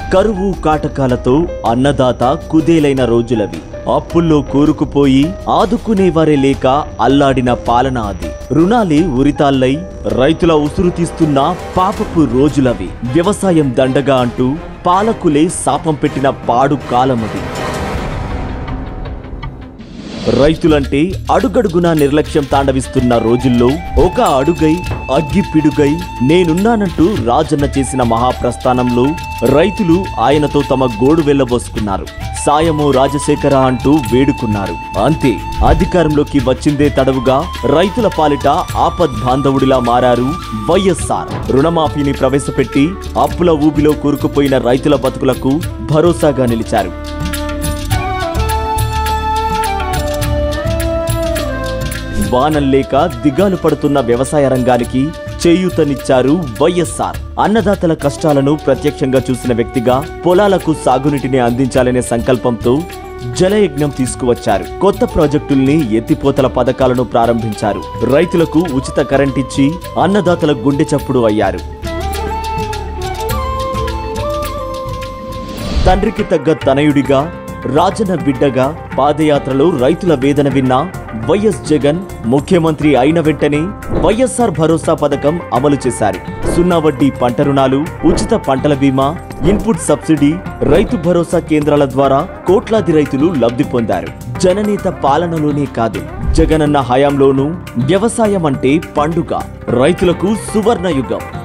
కరువు కాటకాలతో అన్నదాత కుదేలైన రోజులవి అప్పుల్లో కూరుకుపోయి ఆదుకునేవారే లేక అల్లాడిన పాలన అది రుణాలే ఉరితాల్లై రైతుల ఉసురు తీస్తున్న పాపపు రోజులవి వ్యవసాయం దండగా అంటూ పాలకులే శాపం పెట్టిన పాడు కాలమది రైతులంటే అడుగడుగునా నిర్లక్ష్యం తాండవిస్తున్న రోజుల్లో ఒక అడుగై అగ్గిపిడుగై నేనున్నానంటూ రాజన్న చేసిన మహాప్రస్థానంలో రైతులు ఆయనతో తమ గోడు వెళ్ళబోసుకున్నారు సాయమో రాజశేఖర అంటూ వేడుకున్నారు అంతే అధికారంలోకి వచ్చిందే తడవుగా రైతుల పాలిట ఆపద్ బాంధవుడిలా మారారు వైఎస్ఆర్ రుణమాఫీని ప్రవేశపెట్టి అప్పుల ఊబిలో కూరుకుపోయిన రైతుల బతుకులకు భరోసాగా నిలిచారు వానం లేక దిగాలు పడుతున్న వ్యవసాయ రంగానికి చేయూతనిచ్చారు వైఎస్ఆర్ అన్నదాతల కష్టాలను ప్రత్యక్షంగా చూసిన వ్యక్తిగా పొలాలకు సాగునీటిని అందించాలనే సంకల్పంతో జలయజ్ఞం తీసుకువచ్చారు కొత్త ప్రాజెక్టుల్ని ఎత్తిపోతల పథకాలను ప్రారంభించారు రైతులకు ఉచిత కరెంట్ ఇచ్చి అన్నదాతల గుండె చప్పుడు అయ్యారు తండ్రికి తగ్గ తనయుడిగా రాజన్న బిడ్డగా పాదయాత్రలో రైతుల వేదన విన్న వైఎస్ జగన్ ముఖ్యమంత్రి అయిన వెంటనే వైఎస్ఆర్ భరోసా పథకం అమలు చేశారు సున్నా వడ్డీ పంట రుణాలు ఉచిత పంటల బీమా ఇన్పుట్ సబ్సిడీ రైతు భరోసా కేంద్రాల ద్వారా కోట్లాది రైతులు లబ్ధి పొందారు జననేత పాలనలోనే కాదు జగనన్న హయాంలోనూ వ్యవసాయం అంటే పండుగ రైతులకు సువర్ణ యుగం